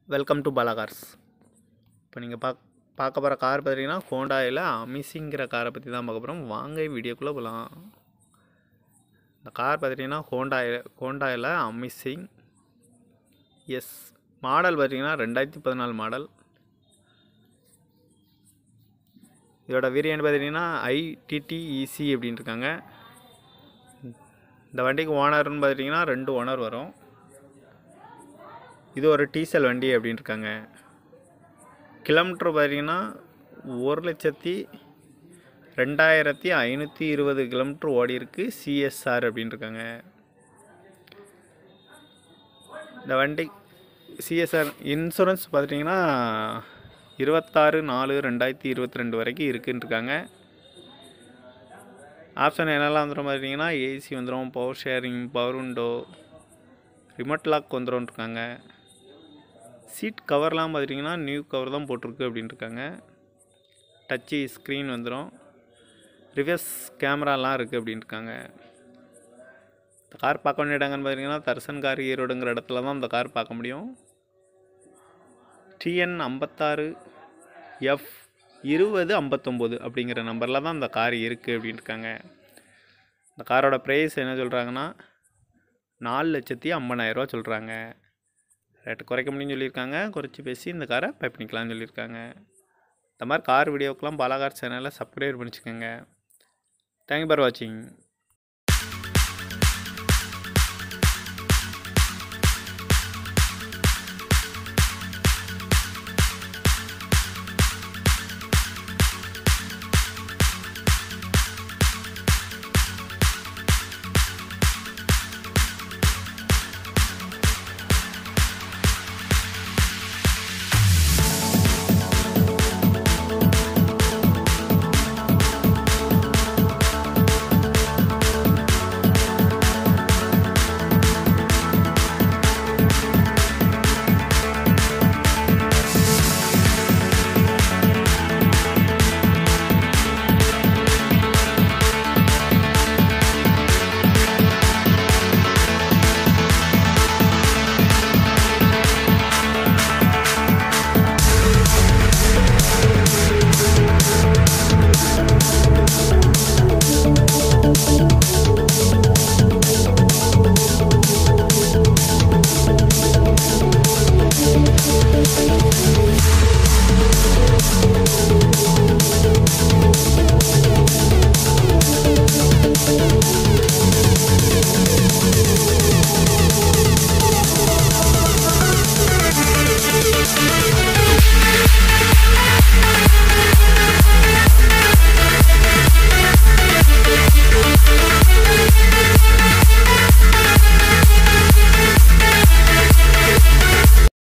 welcome to Bala cars இப்போ நீங்கள் பாக் பார்க்க போகிற கார் பார்த்தீங்கன்னா ஹோண்டாயில் அமிசிங்கிற காரை பற்றி தான் பார்க்க போகிறோம் வாங்க வீடியோக்குள்ளே போகலாம் இந்த கார் பார்த்துட்டிங்கன்னா ஹோண்டாயில் ஹோண்டாயில் அமிசிங் எஸ் மாடல் பார்த்தீங்கன்னா ரெண்டாயிரத்தி பதினாலு மாடல் இதோட வேரியன்ட் பார்த்தீங்கன்னா ஐடிடிஇசி அப்படின்னு இருக்காங்க இந்த வண்டிக்கு ஓனர்னு பார்த்துட்டிங்கன்னா ரெண்டு ஓனர் வரும் இது ஒரு டீசல் வண்டி அப்படின்னு இருக்காங்க கிலோமீட்டர் பார்த்தீங்கன்னா ஒரு லட்சத்தி ரெண்டாயிரத்தி ஐநூற்றி இருபது கிலோமீட்டர் ஓடி இருக்கு சிஎஸ்ஆர் அப்படின்னு இருக்காங்க இந்த வண்டி சிஎஸ்ஆர் இன்சூரன்ஸ் பார்த்துட்டிங்கன்னா இருபத்தாறு நாலு ரெண்டாயிரத்தி இருபத்தி ரெண்டு வரைக்கும் இருக்குன்னு இருக்காங்க ஆப்ஷன் என்னெல்லாம் வந்துடும் பார்த்தீங்கன்னா ஏசி வந்துடும் power sharing power window remote lock வந்துடும் இருக்காங்க சீட் கவர்லாம் பார்த்துட்டிங்கன்னா நியூ கவர் தான் போட்டிருக்கு அப்படின்னு இருக்காங்க டச்சு ஸ்க்ரீன் வந்துடும் ரிவர்ஸ் கேமராலாம் இருக்குது அப்படின்னு இருக்காங்க இந்த கார் பார்க்க வேண்டிய இடங்கன்னு பார்த்தீங்கன்னா தர்சன் கார் ஈரோடுங்கிற இடத்துல தான் இந்த கார் பார்க்க முடியும் டிஎன் ஐம்பத்தாறு எஃப் இருபது ஐம்பத்தொம்போது அப்படிங்கிற நம்பரில் தான் இந்த கார் இருக்குது அப்படின்னு இருக்காங்க இந்த காரோட ப்ரைஸ் என்ன சொல்கிறாங்கன்னா நாலு லட்சத்தி ஐம்பதாயிரரூவா சொல்கிறாங்க ரேட்டு குறைக்க முடியும்னு சொல்லியிருக்காங்க குறைச்சி பேசி இந்த காரை பை பண்ணிக்கலாம்னு சொல்லியிருக்காங்க இந்த மாதிரி கார் வீடியோக்கெலாம் பாலாகார் சேனலை சப்ஸ்கிரைப் பண்ணிச்சுக்கோங்க தேங்க்யூ ஃபார் வாட்சிங்